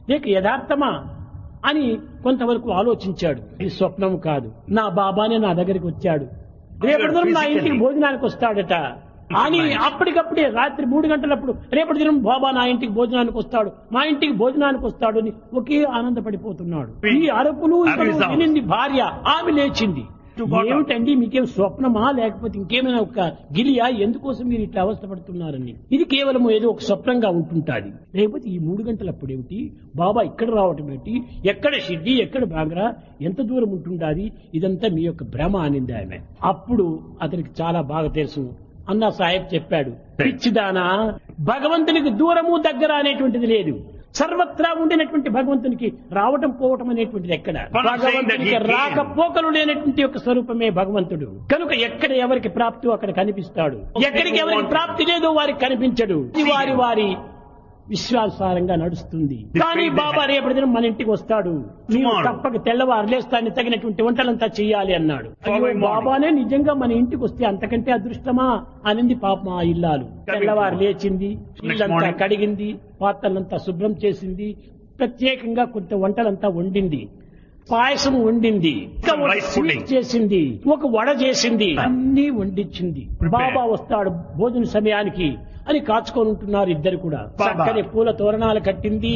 లేక యథార్థమా అని కొంతవరకు ఆలోచించాడు ఇది స్వప్నం కాదు నా బాబానే నా దగ్గరికి వచ్చాడు రేపటి దినం నా ఇంటికి భోజనానికి వస్తాడట అని అప్పటికప్పుడే రాత్రి మూడు గంటలప్పుడు రేపటి దినం బాబా నా ఇంటికి భోజనానికి వస్తాడు మా ఇంటికి భోజనానికి వస్తాడు అని ఒకే ఆనందపడిపోతున్నాడు ఈ అరుపులు ఇతను వినింది భార్య ఆమె లేచింది ఏమిటండి మీకేం స్వప్నమా లేకపోతే ఇంకేమైనా ఒక గిలియా ఎందుకోసం మీరు ఇట్లా అవస్థపడుతున్నారని ఇది కేవలం ఏదో ఒక స్వప్నంగా ఉంటుంటాది లేకపోతే ఈ మూడు గంటలప్పుడు ఏమిటి బాబా ఇక్కడ రావటం ఏమిటి ఎక్కడ షిడ్డి ఎక్కడ బాగ్రా ఎంత దూరం ఉంటుండాది ఇదంతా మీ యొక్క భ్రమ అనింది ఆమె అప్పుడు అతనికి చాలా బాగా తెలుసు అన్నా సాహెబ్ చెప్పాడు పిచ్చిదానా భగవంతునికి దూరము దగ్గర అనేటువంటిది లేదు సర్వత్రా ఉండినటువంటి భగవంతునికి రావటం పోవటం అనేటువంటిది ఎక్కడ భగవంతునికి రాకపోకలు లేనటువంటి యొక్క స్వరూపమే భగవంతుడు కనుక ఎక్కడ ఎవరికి ప్రాప్తి అక్కడ కనిపిస్తాడు ఎక్కడికి ఎవరికి ప్రాప్తి లేదో వారికి కనిపించడు ఇది వారి వారి విశ్వాసారంగా నడుస్తుంది కానీ బాబా రేపటి దినం మన ఇంటికి వస్తాడు నీవు తప్పక తెల్లవారు లేస్తాన్ని తగినటువంటి వంటలంతా చెయ్యాలి అన్నాడు అయ్యో, బాబానే నిజంగా మన ఇంటికి వస్తే అంతకంటే అదృష్టమా అనింది పాప ఆ ఇల్లాలు తెల్లవారు లేచింది ఇల్లంతా కడిగింది పాత్రలంతా శుభ్రం చేసింది ప్రత్యేకంగా కొంత వంటలంతా వండింది పాయసం వండింది ఇంకా ఒక Rice స్వీట్ pudding. చేసింది ఒక వడ చేసింది అన్ని వండించింది బాబా వస్తాడు భోజన సమయానికి అని కాచుకొని ఉంటున్నారు ఇద్దరు కూడా బాబా. చక్కని పూల తోరణాలు కట్టింది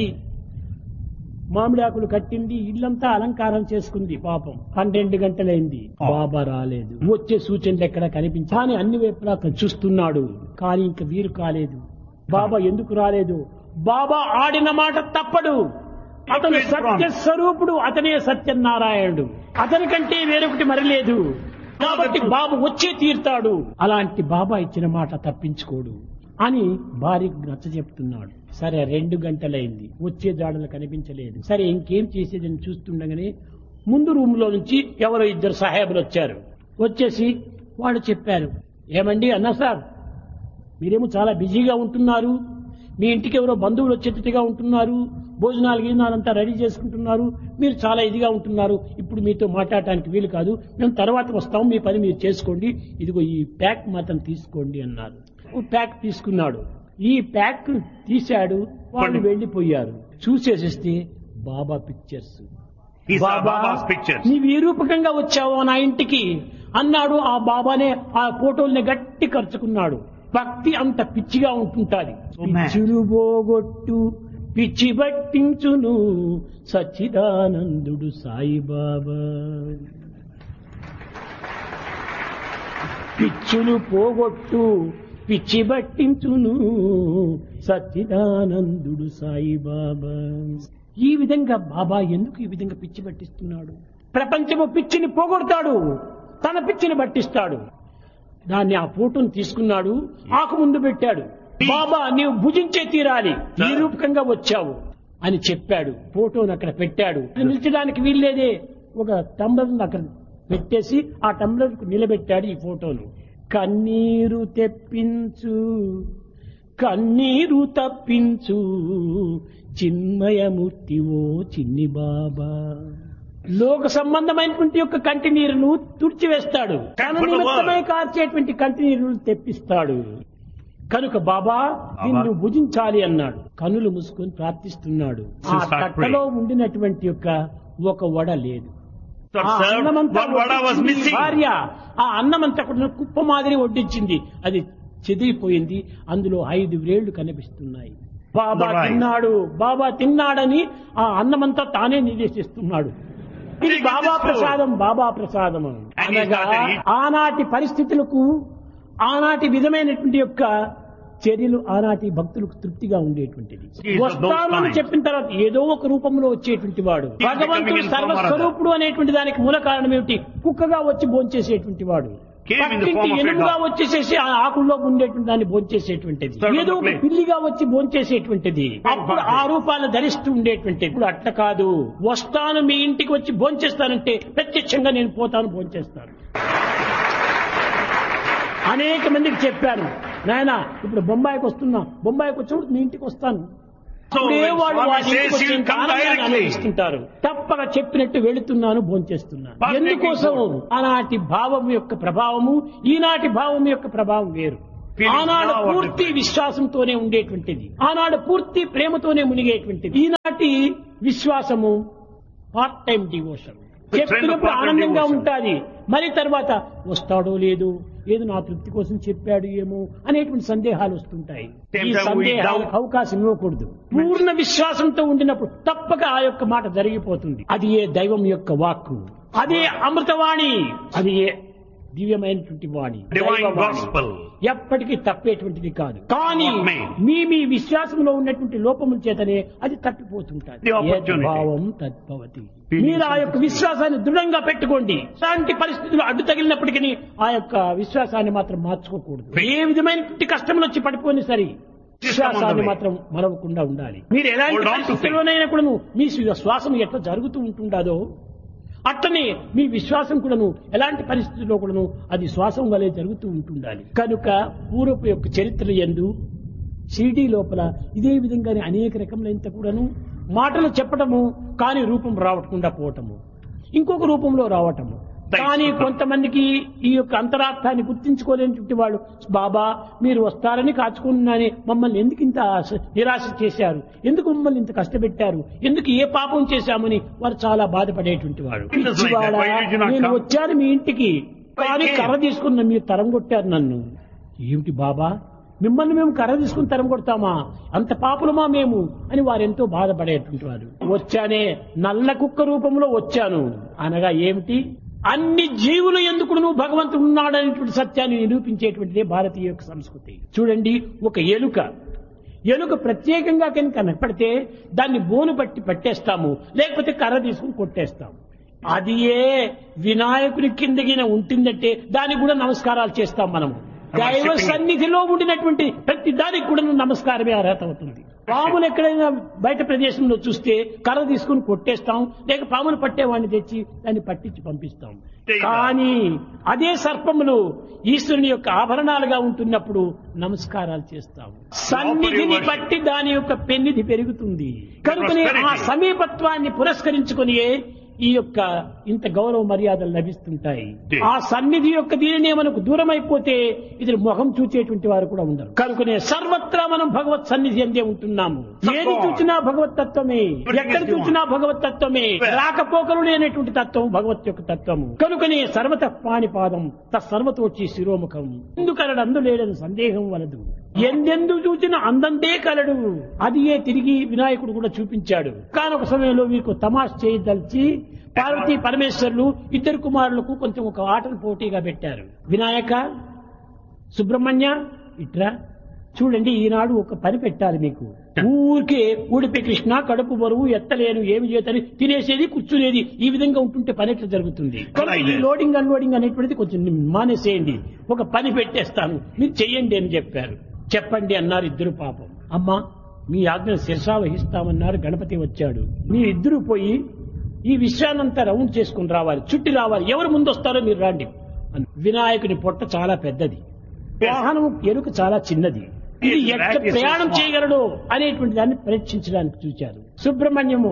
మామిడి ఆకులు కట్టింది ఇల్లంతా అలంకారం చేసుకుంది పాపం పన్నెండు గంటలైంది బాబా రాలేదు వచ్చే సూచనలు ఎక్కడ కనిపించి కానీ అన్ని వైపులా చూస్తున్నాడు కానీ ఇంక వీరు కాలేదు బాబా ఎందుకు రాలేదు బాబా ఆడిన మాట తప్పడు అతను సత్య స్వరూపుడు అతనే సత్యనారాయణుడు అతని కంటే వేరొకటి మరలేదు కాబట్టి బాబు వచ్చే తీరుతాడు అలాంటి బాబా ఇచ్చిన మాట తప్పించుకోడు అని భార్యకు నచ్చ చెప్తున్నాడు సరే రెండు గంటలైంది వచ్చే జాడలు కనిపించలేదు సరే ఇంకేం చేసేదని చూస్తుండగానే ముందు రూమ్ లో నుంచి ఎవరో ఇద్దరు సాహేబులు వచ్చారు వచ్చేసి వాళ్ళు చెప్పారు ఏమండి అన్నా సార్ మీరేమో చాలా బిజీగా ఉంటున్నారు మీ ఇంటికి ఎవరో బంధువులు వచ్చేటట్టుగా ఉంటున్నారు భోజనాలు గీజనాలంతా రెడీ చేసుకుంటున్నారు మీరు చాలా ఇదిగా ఉంటున్నారు ఇప్పుడు మీతో మాట్లాడటానికి వీలు కాదు మేము తర్వాత వస్తాం మీ పని మీరు చేసుకోండి ఇదిగో ఈ ప్యాక్ మాత్రం తీసుకోండి అన్నారు ఓ ప్యాక్ తీసుకున్నాడు ఈ ప్యాక్ తీశాడు వాళ్ళు వెళ్ళిపోయారు చూసేసిస్తే Baba pictures He saw Baba Baba's pictures. నీవు ఏ రూపకంగా వచ్చావో నా ఇంటికి అన్నాడు ఆ బాబానే ఆ ఫోటోల్ని గట్టి ఖర్చుకున్నాడు భక్తి అంత పిచ్చిగా ఉంటుంటాది Oh, man. పిచ్చులు పోగొట్టు పిచ్చి పట్టించును సచ్చిదానందుడు సాయిబాబా పిచ్చులు పోగొట్టు పిచ్చి పట్టించును సచ్చిదానందుడు సాయిబాబా ఈ విధంగా బాబా ఎందుకు ఈ విధంగా పిచ్చి పట్టిస్తున్నాడు ప్రపంచము పిచ్చిని పోగొడతాడు తన పిచ్చిని పట్టిస్తాడు దాన్ని ఆ ఫోటోను తీసుకున్నాడు ఆకు ముందు పెట్టాడు బాబా నీవు భుజించే తీరాలి ఈ రూపకంగా వచ్చావు అని చెప్పాడు ఫోటోను అక్కడ పెట్టాడు నిలిచడానికి వీల్లేదే ఒక టంబ్లర్ అక్కడ పెట్టేసి ఆ టంబ్లర్ నిలబెట్టాడు ఈ ఫోటోను కన్నీరు తెప్పించు కన్నీరు తప్పించు చిన్మయమూర్తి ఓ చిన్ని బాబా లోక సంబంధమైనటువంటి యొక్క కంటి నీరును తుడిచివేస్తాడు తన For the నిమిత్తమై world. కార్చేటువంటి కంటి నీరును తెప్పిస్తాడు కనుక బాబా నిన్ను భుజించాలి అన్నాడు కనులు మూసుకొని ప్రార్థిస్తున్నాడు ఆ Start praying. తట్టలో ఉండినటువంటి యొక్క ఒక వడ లేదు So ఆ served, అన్నమంతా one vada was వడ్డించింది missing. భార్య ఆ అన్నమంతా కూడా కుప్ప మాదిరి వడ్డించింది అది చెదిరిపోయింది అందులో ఐదు వేళ్లు కనిపిస్తున్నాయి బాబా The rice. తిన్నాడు బాబా తిన్నాడని ఆ అన్నమంతా తానే నివేశిస్తున్నాడు ఇది Take బాబా this food. ప్రసాదం బాబా ప్రసాదం And he అనగా started eating. ఆనాటి పరిస్థితులకు ఆనాటి విధమైనటువంటి యొక్క చర్యలు ఆనాటి భక్తులకు తృప్తిగా ఉండేటువంటిది He is of those వస్తాను అని times. చెప్పిన తర్వాత ఏదో ఒక రూపంలో వచ్చేటువంటి వాడు He is భగవంతుడు becoming in form or other. సర్వస్వరూపుడు అనేటువంటి దానికి మూల కారణం ఏమిటి కుక్కగా వచ్చి భోంచేసేటువంటి వాడు Came in the పక్కింటి form of a ఎనుగుగా dog. వచ్చేసేసి ఆ ఆకుల్లో ఉండేటువంటి దాన్ని భోంచేసేటువంటిది Servant ఏదో of ఒక plate. పిల్లిగా వచ్చి భోంచేసేటువంటిది అప్పుడు party. ఆ రూపాలు ధరిస్తూ ఉండేటువంటిది ఇప్పుడు అట్ట కాదు వస్తాను మీ ఇంటికి వచ్చి భోంచేస్తానంటే ప్రత్యక్షంగా నేను పోతాను భోంచేస్తాను అనేక మందికి చెప్పాను నాయన ఇప్పుడు బొంబాయికి వస్తున్నా బొంబాయికి వచ్చినప్పుడు మీ ఇంటికి వస్తాను So అప్పుడే when వాళ్ళు Swami వాళ్ళ ఇంటికి says వచ్చి he'll ఇంత come ఆనందాన్ని directly. అనుభవిస్తుంటారు తప్పక చెప్పినట్టు వెళుతున్నాను భోంచేస్తున్నాను But ఎందుకోసం making good. ఆనాటి భావం యొక్క ప్రభావము ఈనాటి భావం యొక్క ప్రభావం వేరు Feelings ఆనాడు now are పూర్తి different. విశ్వాసంతోనే ఉండేటువంటిది ఆనాడు పూర్తి ప్రేమతోనే మునిగేటువంటిది ఈనాటి ఇలాంటి విశ్వాసము పార్ట్ టైం డివోషన్ చెప్పినప్పుడు part-time ఆనందంగా devotion. ఉంటాది మరి తర్వాత వస్తాడో లేదు ఏదో నా తృప్తి కోసం చెప్పాడు ఏమో అనేటువంటి సందేహాలు వస్తుంటాయి ఈ Sometimes we సందేహాలకు doubt. అవకాశం ఇవ్వకూడదు పూర్ణ విశ్వాసంతో ఉండినప్పుడు తప్పక ఆ యొక్క మాట జరిగిపోతుంది అది ఏ దైవం యొక్క వాక్కు అదే అమృతవాణి అది ఏ దివ్యమైనటువంటి వాణి Divine దైవవాణి. gospel. ఎప్పటికీ తప్పేటువంటిది కాదు కానీ Not made. మీ మీ విశ్వాసంలో ఉన్నటువంటి లోపముల చేతనే అది తప్పిపోతుంటాది The opportunity. భావం తద్భవతి Feelings మీరు ఆ యొక్క విశ్వాసాన్ని దృఢంగా పెట్టుకోండి అలాంటి పరిస్థితులు అడ్డు తగిలినప్పటికీ ఆ యొక్క విశ్వాసాన్ని మాత్రం మార్చుకోకూడదు ఏ విధమైనటువంటి కష్టములు వచ్చి పడిపోయిన సరే విశ్వాసాన్ని way. మాత్రం మరవకుండా ఉండాలి మీరు ఎలాంటి Hold on to పరిస్థితుల్లోనైనా కూడాను మీ శ్వాసం ఎట్లా జరుగుతూ ఉంటుండదో అట్లనే మీ విశ్వాసం కూడాను ఎలాంటి పరిస్థితుల్లో కూడాను అది శ్వాసం వలె జరుగుతూ ఉంటుండాలి కనుక పూర్వపు యొక్క చరిత్ర ఎందు షిరిడీ లోపల ఇదే విధంగానే అనేక రకములైన కూడాను మాటలు చెప్పటము కానీ రూపం రావకుండా పోవటము ఇంకొక రూపంలో రావటము కానీ కొంతమందికి ఈ యొక్క అంతరార్థాన్ని గుర్తించుకోలేనటువంటి వాళ్ళు బాబా మీరు వస్తారని కాచుకున్నాని మమ్మల్ని ఎందుకు ఇంత ఆశ- నిరాశ చేశారు ఎందుకు మమ్మల్ని ఇంత కష్టపెట్టారు ఎందుకు ఏ పాపం చేశామని వారు చాలా బాధపడేటువంటి వాడు It is like that. పిచ్చివాడా, Why did you not నేను come? వచ్చాను మీ ఇంటికి కానీ came. కర్ర తీసుకున్న మీరు తరం కొట్టారు నన్ను ఏమిటి బాబా మిమ్మల్ని మేము కర్ర తీసుకుని తరం కొడతామా అంత పాపులమా మేము అని వారు ఎంతో బాధపడేటువంటి వారు వచ్చానే నల్ల కుక్క రూపంలో వచ్చాను అనగా ఏమిటి అన్ని జీవులు ఎందుకు నువ్వు భగవంతుడు ఉన్నాడనేటువంటి సత్యాన్ని నిరూపించేటువంటిదే భారతీయ యొక్క సంస్కృతి చూడండి ఒక ఎలుక ఎలుక ప్రత్యేకంగా కనుక కనపడితే దాన్ని బోను పట్టి పట్టేస్తాము లేకపోతే కర్ర తీసుకుని కొట్టేస్తాము అది ఏ వినాయకుని కిందగిన ఉంటుందంటే దానికి కూడా నమస్కారాలు చేస్తాం మనము దైవ సన్నిధిలో ఉండినటువంటి ప్రతి దానికి కూడా నమస్కారమే అర్హత అవుతుంది పాములు ఎక్కడైనా బయట ప్రదేశంలో చూస్తే కర్ర తీసుకుని కొట్టేస్తాం లేక పాములు పట్టేవాడిని తెచ్చి దాన్ని పట్టించి పంపిస్తాం కానీ అదే సర్పములు ఈశ్వరుని యొక్క ఆభరణాలుగా ఉంటున్నప్పుడు నమస్కారాలు చేస్తాం సన్నిధిని బట్టి దాని యొక్క పెన్నిధి పెరుగుతుంది కనుకనే ఆ సమీపత్వాన్ని పురస్కరించుకొని ఈ యొక్క ఇంత గౌరవ మర్యాదలు లభిస్తుంటాయి ఆ సన్నిధి యొక్క దీనినే మనకు దూరం అయిపోతే ఇది మొహం చూచేటువంటి వారు కూడా ఉండరు కనుకనే సర్వత్రా మనం భగవత్ సన్నిధి అందే ఉంటున్నాము ఏది చూచినా భగవత్ తత్వమే ఎక్కడ చూచినా భగవత్ తత్వమే రాకపోకలు లేనటువంటి తత్వం భగవత్ యొక్క తత్వము కనుకనే సర్వత పాణిపాదం తత్సర్వతోచి శిరోముఖం ఎందుకలడు అందు లేడని సందేహం వలదు ఎందెందు చూచిన అందంతే కలడు అది ఏ తిరిగి వినాయకుడు కూడా చూపించాడు కానొక సమయంలో వీరికి తమాష చేయదలిచి పార్వతీ పరమేశ్వరులు ఇద్దరు కుమారులకు కొంచెం ఒక ఆటను పోటీగా పెట్టారు వినాయక సుబ్రహ్మణ్య ఇట్రా చూడండి ఈనాడు ఒక పని పెట్టాలి మీకు ఊరికే ఊడిపి కృష్ణ కడుపు బరువు ఎత్తలేను ఏమి చేతని తినేసేది కూర్చునేది ఈ విధంగా ఉంటుంటే పని ఎట్లా జరుగుతుంది కనుక ఈ లోడింగ్ అన్లోడింగ్ అనేటువంటిది కొంచెం మానేసేయండి ఒక పని పెట్టేస్తాను మీరు చెయ్యండి అని చెప్పారు చెప్పండి అన్నారు ఇద్దరు పాపం అమ్మా మీ ఆజ్ఞ శిరసా వహిస్తామన్నారు గణపతి వచ్చాడు మీరిద్దరూ పోయి ఈ విషయాన్నంతా రౌండ్ చేసుకుని రావాలి చుట్టి రావాలి ఎవరు ముందు వస్తారో మీరు రండి అని. వినాయకుని పొట్ట చాలా పెద్దది వాహనం ఎరుక చాలా చిన్నది ఇది Yes, ఎక్కడ that is so ప్రయాణం small. చేయగలడు అనేటువంటి దాన్ని పరీక్షించడానికి చూచారు సుబ్రహ్మణ్యము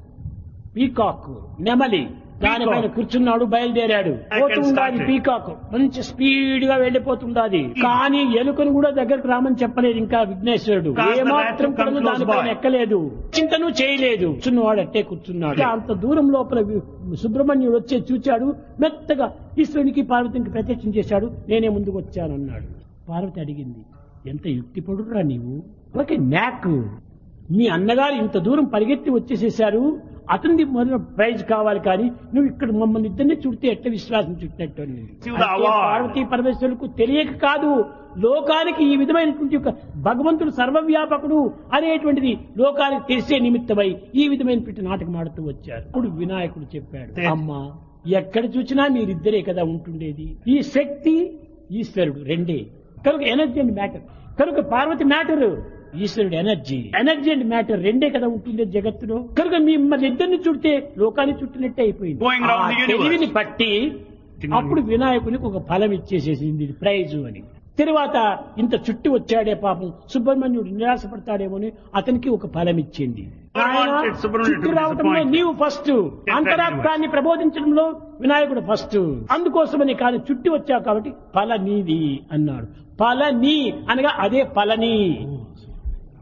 పీకాక్ నెమలి దానిపైన కూర్చున్నాడు బయలుదేరాడు I can పోతుండాది start it. పీకాక్ మంచి స్పీడ్ గా వెళ్లిపోతుండాది కానీ ఎలుకను కూడా దగ్గరకు రామని చెప్పలేదు ఇంకా విఘ్నేశ్వరుడు Cause the ఏమాత్రం rat to come కూడా close దానిపైన by. ఎక్కలేదు చింతను చేయలేదు కూర్చున్నవాడు అట్టే కూర్చున్నాడు అంత దూరం లోపల వి- సుబ్రహ్మణ్యుడు వచ్చే చూచాడు మెత్తగా ఈశ్వరునికి పార్వతికి ప్రత్యక్షం చేశాడు నేనే ముందుకు వచ్చాను అన్నాడు పార్వతి అడిగింది ఎంత యుక్తి పడురా నీవు ఓకే మ్యాక్ మీ అన్నగారు ఇంత దూరం పరిగెత్తి వచ్చేసేసారు అతనిది మొదలు ప్రైజ్ కావాలి కానీ నువ్వు ఇక్కడ మమ్మల్ని ఇద్దరిని చుడితే ఎట్లా విశ్వాసం చుట్టినట్టు అని. See the అయితే award. పార్వతీ పరమేశ్వరులకు తెలియక కాదు లోకానికి ఈ విధమైనటువంటి ఒక భగవంతుడు సర్వవ్యాపకుడు అనేటువంటిది లోకానికి తెలిసే నిమిత్తమై ఈ విధమైనటువంటి నాటకం ఆడుతూ వచ్చారు ఇప్పుడు వినాయకుడు చెప్పాడు Yes. అమ్మా ఎక్కడ చూసినా మీరిద్దరే కదా ఉంటుండేది ఈ శక్తి ఈశ్వరుడు రెండే కనుక ఎనర్జీ అండ్ మ్యాటర్ కనుక పార్వతి మ్యాటర్ ఈశ్వరుడు ఎనర్జీ ఎనర్జీ అండ్ మ్యాటర్ రెండే కదా ఉంటుండేది జగత్తులో కనుక మిమ్మల్ని ఇద్దరిని చుడితే లోకాన్ని చుట్టినట్టే అయిపోయింది Going round ఆ the universe. తెలివిని బట్టి అప్పుడు వినాయకునికి ఒక ఫలం ఇచ్చేసేసింది ఇది ప్రైజు అని తర్వాత ఇంత చుట్టి వచ్చాడే పాపం సుబ్రహ్మణ్యుడు నిరాశపడతాడేమో అని అతనికి ఒక ఫలం ఇచ్చింది I ఆయన wanted Subramanian to చుట్టి be రావటంలో disappointed. నీవు ఫస్ట్ అంతరార్థాన్ని ప్రబోధించడంలో వినాయకుడు ఫస్ట్ అందుకోసమని కానీ చుట్టి వచ్చావు కాబట్టి ఫల నీది అన్నాడు ఫల నీ అనగా అదే ఫలని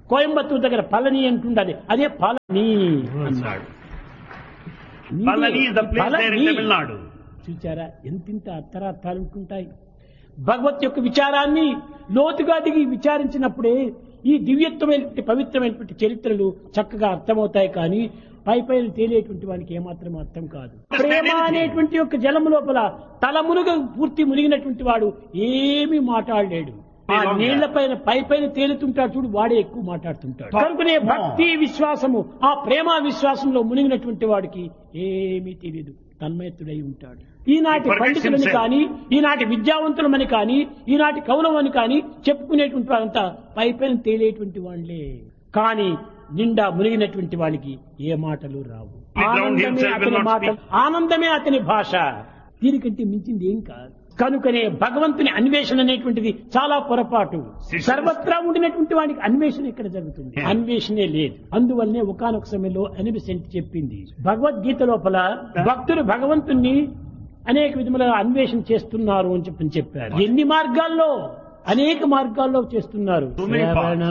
కోయంబత్తూరు దగ్గర పళని అంటుండది అదే పళని అన్నాడు Palani is the place there in Palani. Tamil Nadu. చూచారా ఎంతింత అర్థరార్థాలు ఉంటుంటాయి భగవత్ యొక్క విచారాన్ని లోతుగా దిగి విచారించినప్పుడే ఈ దివ్యత్వమైనటువంటి పవిత్రమైనటువంటి చరిత్రలు చక్కగా అర్థమవుతాయి కానీ పై పైన తేలేటువంటి వానికి ఏమాత్రం అర్థం కాదు ప్రేమ అనేటువంటి యొక్క జలం లోపల తల మునుగ పూర్తి మునిగినటువంటి వాడు ఏమీ మాట్లాడలేడు ఆ నీళ్ల పైన పై పైన తేలుతుంటాడు చూడు వాడే ఎక్కువ మాట్లాడుతుంటాడు కనుకనే భక్తి విశ్వాసము ఆ ప్రేమ విశ్వాసంలో మునిగినటువంటి వాడికి ఏమీ తెలియదు తన్మయత్తుడై ఉంటాడు ఈనాటి He forgets పండితులని himself. కానీ ఈనాటి విద్యావంతులమని కానీ ఈనాటి కవులమని కానీ చెప్పుకునేటువంటి వారంతా పై పైన తేలేటువంటి వాళ్ళే కానీ నిండా మునిగినటువంటి వాళ్ళకి ఏ మాటలు రావు The ground ఆనందమే himself will అతని not మాట speak. ఆనందమే అతని భాష దీనికంటే మించింది ఏం కాదు కనుకనే భగవంతుని అన్వేషణ అనేటువంటిది చాలా పొరపాటు శిష్యుడు- సర్వత్రా ఉండినటువంటి వాడికి అన్వేషణ ఇక్కడ జరుగుతుంది Yeah. అన్వేషణే లేదు అందువల్లనే ఒకనొక సమయంలో అనిబిసెంట్ చెప్పింది భగవద్గీత లోపల భక్తులు భగవంతుణ్ణి అనేక విధములుగా అన్వేషణ చేస్తున్నారు అని చెప్పని చెప్పారు ఎన్ని మార్గాల్లో అనేక మార్గాల్లో చేస్తున్నారు Too many paths. శ్రవణ